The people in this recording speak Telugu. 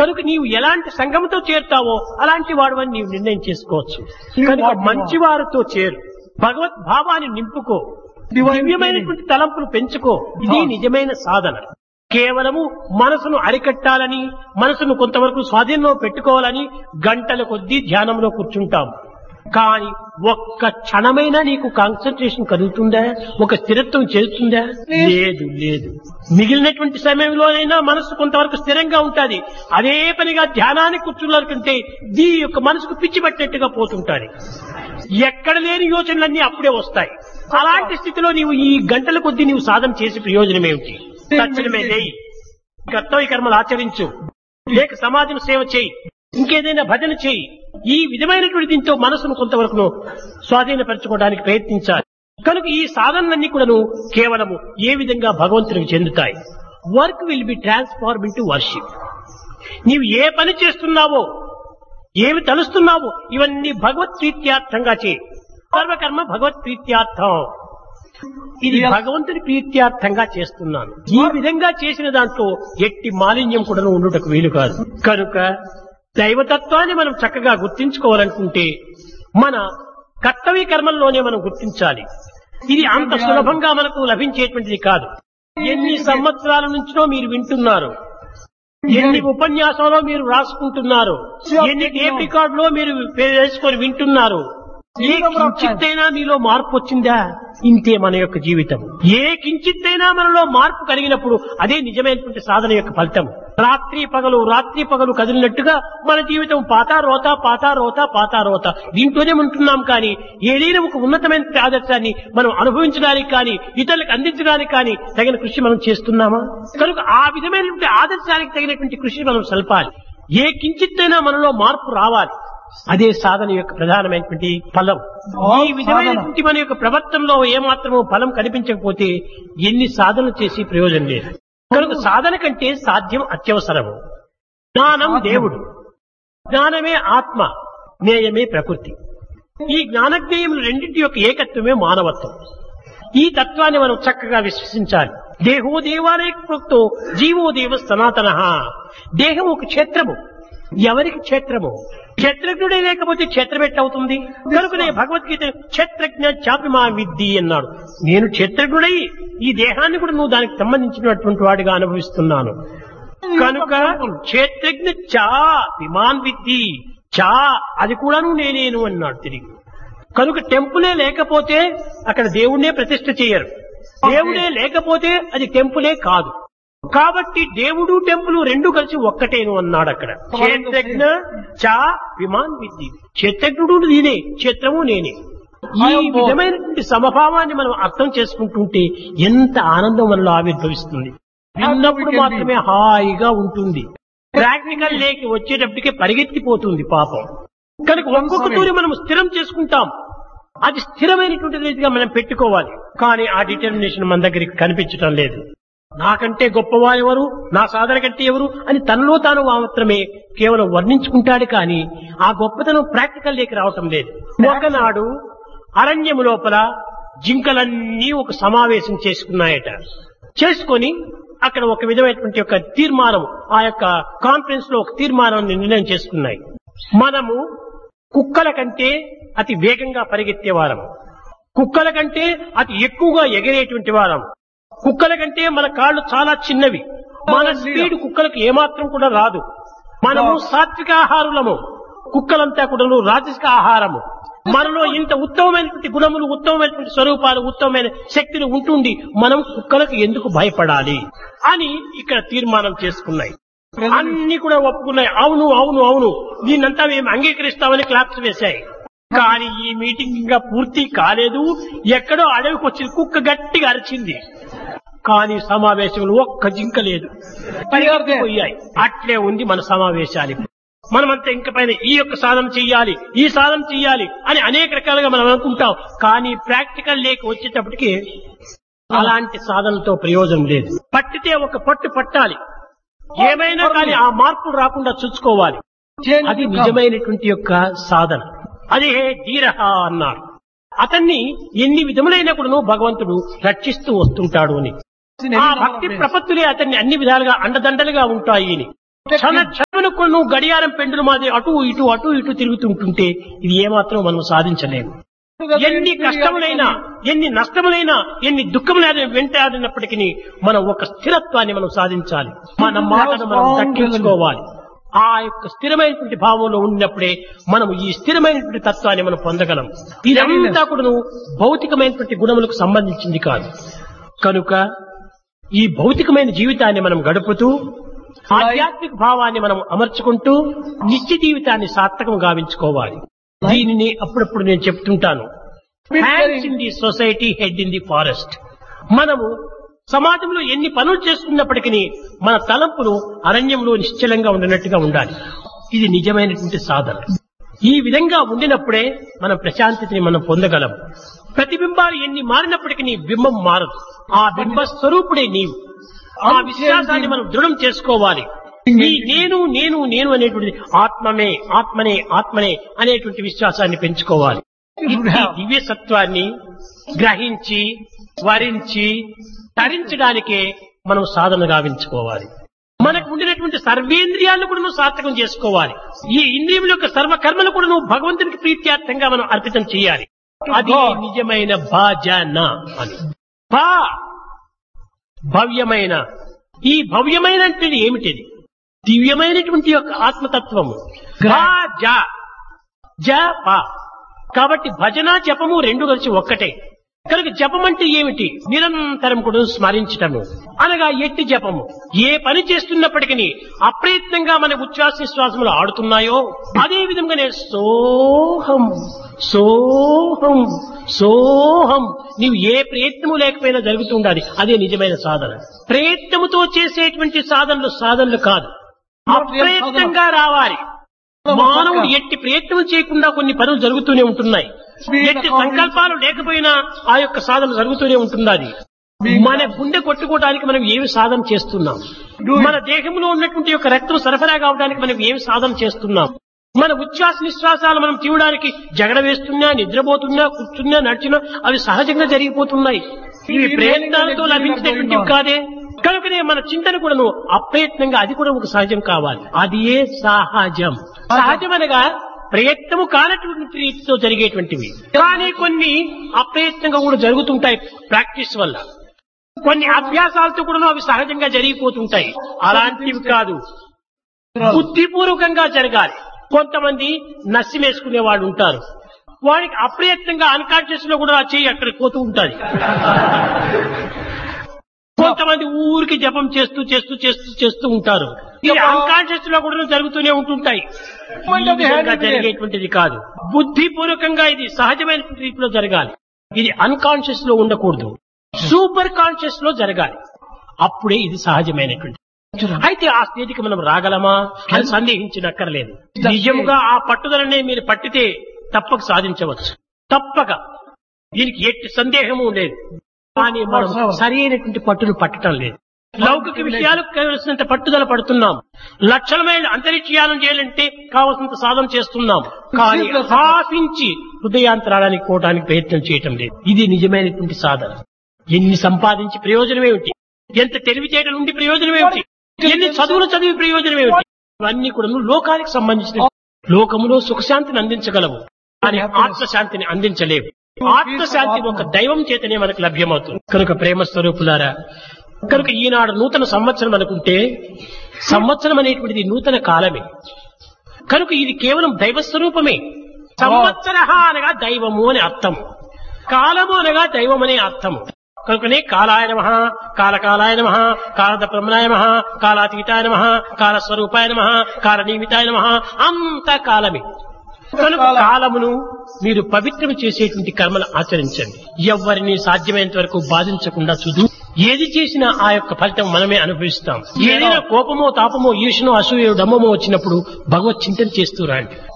కనుక నీవు ఎలాంటి సంఘంతో చేరుతావో అలాంటి వాడు అని నీవు నిర్ణయం చేసుకోవచ్చు కనుక మంచి వారితో చేరు భగవత్ భావాన్ని నింపుకో దివ్యమైనటువంటి తలంపులు పెంచుకో ఇది నిజమైన సాధన కేవలము మనసును అరికట్టాలని మనసును కొంతవరకు స్వాధీనంలో పెట్టుకోవాలని గంటల కొద్దీ ధ్యానంలో కూర్చుంటాం కానీ ఒక్క క్షణమైనా నీకు కాన్సన్ట్రేషన్ కలుగుతుందా ఒక స్థిరత్వం చేస్తుందా లేదు లేదు మిగిలినటువంటి సమయంలోనైనా మనసు కొంతవరకు స్థిరంగా ఉంటుంది అదే పనిగా ధ్యానానికి కూర్చున్నారంటే దీ యొక్క మనసుకు పిచ్చి పట్టినట్టుగా పోతుంటారు ఎక్కడ లేని యోచనలన్నీ అప్పుడే వస్తాయి అలాంటి స్థితిలో నీవు ఈ గంటల కొద్దీ నీవు సాధన చేసి ప్రయోజనం ఏమిటి తక్షణమే చేయి కర్తవ్య కర్మలు ఆచరించు లేక సమాజం సేవ చేయి ఇంకేదైనా భజన చేయి ఈ విధమైనటువంటి దీంతో మనసును కొంతవరకు స్వాధీనపరచుకోవడానికి ప్రయత్నించాలి కనుక ఈ సాధనలన్నీ కూడాను కేవలము ఏ విధంగా భగవంతునికి చెందుతాయి work will be transform into worship నీవు ఏ పని చేస్తున్నావో ఏమి తలుస్తున్నావో ఇవన్నీ భగవత్ ప్రీత్యార్థంగా చేయి సర్వకర్మ భగవత్ ప్రీత్యార్థం ఇది భగవంతుని ప్రీత్యార్థంగా చేస్తున్నాను ఈ విధంగా చేసిన దాంట్లో ఎట్టి మాలిన్యం కూడా ఉండుటకు వీలు కాదు కనుక దైవతత్వాన్ని మనం చక్కగా గుర్తించుకోవాలనుకుంటే మన కర్తవ్య కర్మల్లోనే మనం గుర్తించాలి ఇది అంత సులభంగా మనకు లభించేటువంటిది కాదు ఎన్ని సంవత్సరాల నుంచినో మీరు వింటున్నారు ఎన్ని ఉపన్యాసాలో మీరు రాసుకుంటున్నారు ఎన్ని టేప్ రికార్డులో మీరు వేసుకొని వింటున్నారు ఏ కించిత్తైనా మీలో మార్పు వచ్చిందా ఇంతే మన యొక్క జీవితం ఏ కించిత్తైనా మనలో మార్పు కలిగినప్పుడు అదే నిజమైనటువంటి సాధన యొక్క ఫలితం రాత్రి పగలు రాత్రి పగలు కదిలినట్టుగా మన జీవితం పాతా రోత పాతా రోత పాతా రోత దీంట్లోనే ఉంటున్నాం కానీ ఏదైనా ఒక ఉన్నతమైన ఆదర్శాన్ని మనం అనుభవించడానికి కానీ ఇతరులకు అందించడానికి కానీ తగిన కృషి మనం చేస్తున్నామా కనుక ఆ విధమైనటువంటి ఆదర్శానికి తగినటువంటి కృషి మనం సల్పాలి ఏ కించిత్తైనా మనలో మార్పు రావాలి అదే సాధన యొక్క ప్రధానమైనటువంటి ఫలం ఈ విధమైనటువంటి మన యొక్క ప్రవర్తనలో ఏమాత్రమో ఫలం కనిపించకపోతే ఎన్ని సాధనలు చేసి ప్రయోజనం లేదు కనుక సాధన కంటే సాధ్యం అత్యవసరము జ్ఞానం దేవుడు జ్ఞానమే ఆత్మ జ్ఞేయమే ప్రకృతి ఈ జ్ఞానజ్ఞేయములు రెండింటి యొక్క ఏకత్వమే మానవత్వం ఈ తత్వాన్ని మనం చక్కగా విశ్వసించాలి దేహో దేవాలయ ప్రోక్తో జీవో దేవ సనాతన దేహం ఒక క్షేత్రము ఎవరికి క్షేత్రము క్షేత్రజ్ఞుడే లేకపోతే క్షేత్రం ఎట్లవుతుంది కనుకనే భగవద్గీత క్షేత్రజ్ఞ చాపి మా విద్ది అన్నాడు నేను క్షేత్రజ్ఞుడై ఈ దేహాన్ని కూడా నువ్వు దానికి సంబంధించినటువంటి వాడిగా అనుభవిస్తున్నాను కనుక క్షేత్రజ్ఞ చా విమాన్ విద్ది చా అది కూడాను నేనేను అన్నాడు తిరిగి కనుక టెంపులే లేకపోతే అక్కడ దేవుణ్ణే ప్రతిష్ఠ చేయరు దేవుడే లేకపోతే అది టెంపులే కాదు కాబట్టి దేవుడు టెంపుల్ రెండు కలిసి ఒక్కటేను అన్నాడు అక్కడ క్షేత్రజ్ఞ చా విమాన్ విద్ది క్షేత్రజ్ఞుడు నేనే క్షేత్రము నేనే ఈ విధమైనటువంటి సమభావాన్ని మనం అర్థం చేసుకుంటుంటే ఎంత ఆనందం మనలో ఆవిర్భవిస్తుంది విన్నప్పుడు మాత్రమే హాయిగా ఉంటుంది ప్రాక్టికల్ లేకి వచ్చేటప్పటికే పరిగెత్తిపోతుంది పాపం కనుక ఒక్కొక్క తూరి మనం స్థిరం చేసుకుంటాం అది స్థిరమైనటువంటి రీతిగా మనం పెట్టుకోవాలి కానీ ఆ డిటర్మినేషన్ మన దగ్గరికి కనిపించటం లేదు నాకంటే గొప్పవారు ఎవరు నా సాధన కంటే ఎవరు అని తనలో తాను మాత్రమే కేవలం వర్ణించుకుంటాడు కానీ ఆ గొప్పతనం ప్రాక్టికల్ లేక రావటం లేదు ఒకనాడు అరణ్యము లోపల జింకలన్నీ ఒక సమావేశం చేసుకున్నాయట చేసుకొని అక్కడ ఒక విధమైనటువంటి ఒక తీర్మానం ఆ యొక్క కాన్ఫరెన్స్ లో ఒక తీర్మానాన్ని నిర్ణయం చేసుకున్నాయి మనము కుక్కల కంటే అతి వేగంగా పరిగెత్తే వారం కుక్కల కంటే అతి ఎక్కువగా ఎగిరేటువంటి వారం కుక్కల కంటే మన కాళ్ళు చాలా చిన్నవి మన స్పీడ్ కుక్కలకు ఏమాత్రం కూడా రాదు మనము సాత్విక ఆహారులము కుక్కలంతా కూడా రాజసిక ఆహారము మనలో ఇంత ఉత్తమమైనటువంటి గుణములు ఉత్తమమైనటువంటి స్వరూపాలు ఉత్తమమైన శక్తులు ఉంటుండి మనం కుక్కలకు ఎందుకు భయపడాలి అని ఇక్కడ తీర్మానం చేసుకున్నాయి అన్ని కూడా ఒప్పుకున్నాయి అవును అవును అవును దీన్నంతా మేము అంగీకరిస్తామని క్లాప్స్ వేశాయి కానీ ఈ మీటింగ్ ఇంకా పూర్తి కాలేదు ఎక్కడో అడవికి వచ్చి కుక్క గట్టిగా అరిచింది కానీ సమావేశంలో ఒక్క జింక లేదు పోయాయి అట్లే ఉంది మన సమావేశాలు మనమంతా ఇంక పైన ఈ యొక్క సాధన చెయ్యాలి ఈ సాధన చెయ్యాలి అని అనేక రకాలుగా మనం అనుకుంటాం కానీ ప్రాక్టికల్ లేక వచ్చేటప్పటికి అలాంటి సాధనతో ప్రయోజనం లేదు పట్టితే ఒక పట్టు పట్టాలి ఏమైనా కానీ ఆ మార్పులు రాకుండా చూసుకోవాలి అది నిజమైనటువంటి యొక్క సాధన అదే ధీరహ అన్నారు అతన్ని ఎన్ని విధములైన కూడా భగవంతుడు రక్షిస్తూ వస్తుంటాడు అని ఆ భక్తి ప్రపత్తులే అతన్ని అన్ని విధాలుగా అండదండలుగా ఉంటాయి అని క్షణ క్షణమునకు నువ్వు గడియారం పెండులు మాది అటు ఇటు అటు ఇటు తిరుగుతుంటుంటే ఇది ఏమాత్రం మనం సాధించలేము ఎన్ని కష్టములైనా ఎన్ని నష్టములైనా ఎన్ని దుఃఖములైనా వెంటాడినప్పటికీ మనం ఒక స్థిరత్వాన్ని మనం సాధించాలి మన మాటను మనం దక్కించుకోవాలి ఆ యొక్క స్థిరమైనటువంటి భావంలో ఉన్నప్పుడే మనం ఈ స్థిరమైనటువంటి తత్వాన్ని మనం పొందగలం ఇదంతా కూడా భౌతికమైనటువంటి గుణములకు సంబంధించింది కాదు కనుక ఈ భౌతికమైన జీవితాన్ని మనం గడుపుతూ ఆధ్యాత్మిక భావాన్ని మనం అమర్చుకుంటూ నిత్య జీవితాన్ని సార్థకం గావించుకోవాలి దీనిని అప్పుడప్పుడు నేను చెప్తుంటాను hands in the society head in the forest మనము సమాజంలో ఎన్ని పనులు చేసుకున్నప్పటికీ మన తలంపులు అరణ్యంలో నిశ్చలంగా ఉండినట్టుగా ఉండాలి ఇది నిజమైనటువంటి సాధన ఈ విధంగా ఉండినప్పుడే మనం ప్రశాంతతని మనం పొందగలం ప్రతిబింబాలు ఎన్ని మారినప్పటికీ బింబం మారదు ఆ బింబ స్వరూపుడే నీవు ఆ విశ్వాసాన్ని మనం దృఢం చేసుకోవాలి ఈ నేను నేను నేను అనేటువంటి ఆత్మమే ఆత్మనే ఆత్మనే అనేటువంటి విశ్వాసాన్ని పెంచుకోవాలి ఇట్టి దివ్య సత్వాన్ని గ్రహించి వరించి తరించడానికే మనం సాధన గావించుకోవాలి మనకు ఉండినటువంటి సర్వేంద్రియాలను కూడా నువ్వు సార్థకం చేసుకోవాలి ఈ ఇంద్రియముల యొక్క సర్వ కర్మలు కూడా నువ్వు భగవంతునికి ప్రీత్యార్థంగా మనం అర్పితం చేయాలి అది నిజమైన భజన అని భా భవ్యమైన ఈ భవ్యమైన అంటే ఏమిటిది దివ్యమైనటువంటి యొక్క ఆత్మతత్వము భా జ జ ప కాబట్టి భజన జపము రెండు కలిసి ఒక్కటే కనుక జపం అంటే ఏమిటి నిరంతరం కూడా స్మరించటము అనగా ఎట్టి జపము ఏ పని చేస్తున్నప్పటికీ అప్రయత్నంగా మన ఉచ్ఛ్వాస నిశ్వాసములు ఆడుతున్నాయో అదే విధంగానే సోహం సోహం సోహం నీవు ఏ ప్రయత్నము లేకపోయినా జరుగుతుండాలి అదే నిజమైన సాధన ప్రయత్నముతో చేసేటువంటి సాధనలు సాధనలు కాదు అప్రయత్నంగా రావాలి మానవుడు ఎట్టి ప్రయత్నం చేయకుండా కొన్ని పనులు జరుగుతూనే ఉంటున్నాయి ఎట్టి సంకల్పాలు లేకపోయినా ఆ యొక్క సాధన జరుగుతూనే ఉంటున్నది మన గుండె కొట్టుకోవడానికి మనం ఏమి సాధన చేస్తున్నాం మన దేహంలో ఉన్నటువంటి యొక్క రక్తం సరఫరా కావడానికి మనం ఏమి సాధన చేస్తున్నాం మన ఉచ్ఛ్వాస నిశ్వాసాలు మనం తీయడానికి జగడ వేస్తున్నా నిద్రపోతున్నా కూర్చున్నా నడిచినా అవి సహజంగా జరిగిపోతున్నాయి ఇవి ప్రయత్నాలతో లభించినటువంటివి కాదే కనుకనే మన చింతన కూడాను అప్రయత్నంగా అది కూడా ఒక సహజం కావాలి అది ఏ సహజం సహజమనగా ప్రయత్నము కానటువంటి రీతితో జరిగేటువంటివి కానీ కొన్ని అప్రయత్నంగా కూడా జరుగుతుంటాయి ప్రాక్టీస్ వల్ల కొన్ని అభ్యాసాలతో కూడా అవి సహజంగా జరిగిపోతుంటాయి అలాంటివి కాదు బుద్ధిపూర్వకంగా జరగాలి కొంతమంది నస్సి వేసుకునే వాళ్ళు ఉంటారు వాడికి అప్రయత్నంగా అన్కాన్షియస్ లో కూడా ఆ చెయ్యి అక్కడికి పోతూ ఉంటుంది కొంతమంది ఊరికి జపం చేస్తూ చేస్తూ చేస్తూ చేస్తూ ఉంటారు ఇది అన్కాన్షియస్ లో కూడా జరుగుతూనే ఉంటుంటాయి ఈ విధంగా జరిగేటువంటిది కాదు బుద్ధిపూర్వకంగా ఇది సహజమైన రీతిలో జరగాలి ఇది అన్కాన్షియస్ లో ఉండకూడదు సూపర్ కాన్షియస్ లో జరగాలి అప్పుడే ఇది సహజమైనటువంటి అయితే ఆ స్థితికి మనం రాగలమా అని సందేహించినక్కర్లేదు నిజంగా ఆ పట్టుదలనే మీరు పట్టితే తప్పక సాధించవచ్చు తప్పక దీనికి ఎట్టి సందేహము లేదు కానీ మనం సరైనటువంటి పట్టును పట్టడం లేదు లౌకిక విషయాలు కావలసినంత పట్టుదల పడుతున్నాం లక్షల మైళ్ళు అంతరిక్షయానం చేయాలంటే కావలసినంత సాధన చేస్తున్నాం కానీ హాపించి హృదయాంతరాడానికి పోవడానికి ప్రయత్నం చేయటం లేదు ఇది నిజమైనటువంటి సాధన ఎన్ని సంపాదించి ప్రయోజనం ఏమిటి ఎంత తెలివితేటలు ఉండి ప్రయోజనం ఏమిటి ఎన్ని చదువులు చదివి ప్రయోజనం ఏమిటి ఇవన్నీ కూడా లోకానికి సంబంధించిన లోకములో సుఖశాంతిని అందించగలవు కానీ ఆత్మశాంతిని అందించలేవు ఆత్మశాంతి ఒక దైవం చేతనే మనకు లభ్యమవుతుంది కనుక ప్రేమ స్వరూపులారా కనుక ఈనాడు నూతన సంవత్సరం అనుకుంటే సంవత్సరం అనేటువంటిది నూతన కాలమే కనుక ఇది కేవలం దైవ స్వరూపమే సంవత్సర అనగా దైవము అని అర్థం కాలము అనగా దైవం అనే అర్థము కనుకనే కాలాయ నమ కాలకాలాయ నమ కాలద బ్రహ్మణాయ నమ కాలాతీతాయ నమ కాలస్వరూపాయ నమ కాలనియమితాయ నమ అంత కాలమే కనుక కాలమును మీరు పవిత్రం చేసేటువంటి కర్మలు ఆచరించండి ఎవరిని సాధ్యమైనంత వరకు బాధించకుండా చూదు ఏది చేసినా ఆ యొక్క ఫలితం మనమే అనుభవిస్తాం ఏదైనా కోపమో తాపమో ఈషనో అసూయో డమ్మమో వచ్చినప్పుడు భగవత్ చింతన చేస్తూ రండి